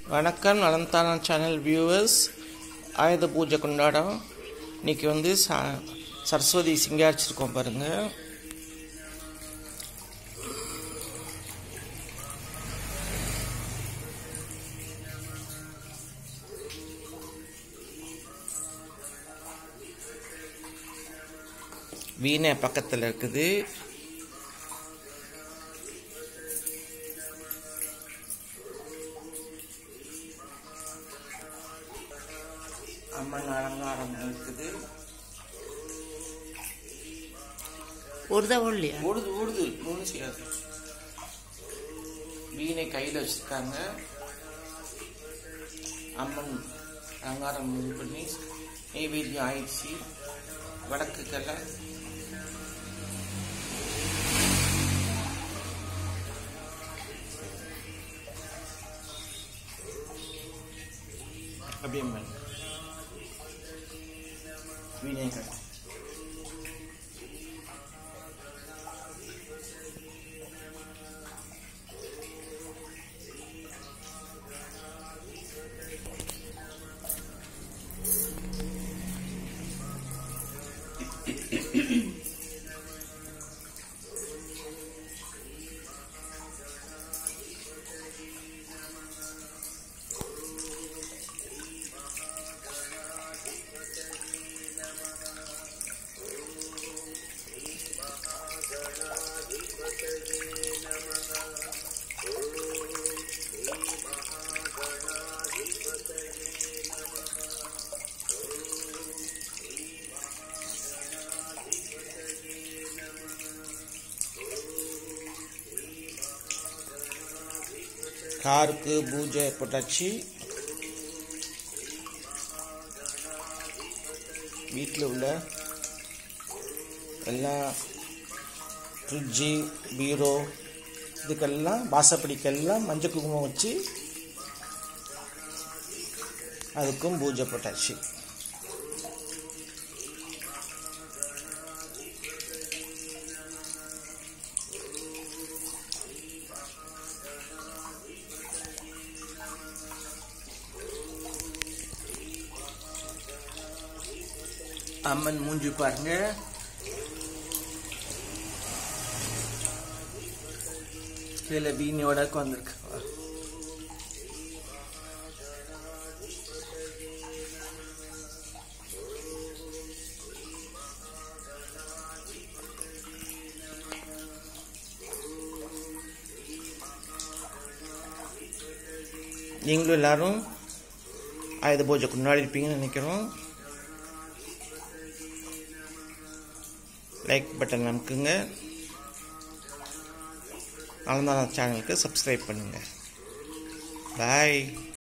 வணக்கம் நலந்தானா channel viewers ஆயுத பூஜை கொண்டாடம் இன்னைக்கு வந்து ச சரஸ்வதி சிங்காரிச்சிருக்கோம் பாருங்கள் வீணை பக்கத்தில் இருக்குது அம்மன் அலங்காரம் இருக்குது ஓடுதா ஓடலையா ஓடுது ஓடுது ஒன்றும் செய்யாது வீணை கையில் வச்சுருக்காங்க அம்மன் அலங்காரம் இது பண்ணி நெய்வேத்தியம் ஆயிடுச்சு வடக்குக்கெல்லாம் அப்படியே பண்ணு. வீணை கட்டு காருக்கு பூஜை போட்டாச்சு வீட்டில் உள்ள எல்லா ஃப்ரிட்ஜு பீரோ இதுக்கெல்லாம் வாசப்படிக்கெல்லாம் மஞ்சள் குங்குமம் வச்சு அதுக்கும் பூஜை போட்டாச்சு அம்மன் மூஞ்சி பாருங்க கீழே வீணியோட உட்காந்துருக்கு நீங்களும் எல்லாரும் ஆயுத பூஜை கொண்டாடி இருப்பீங்கன்னு நினைக்கிறோம் லைக் பட்டன் அமுக்குங்க நலந்தான சேனலுக்கு சப்ஸ்கிரைப் பண்ணுங்கள் பாய்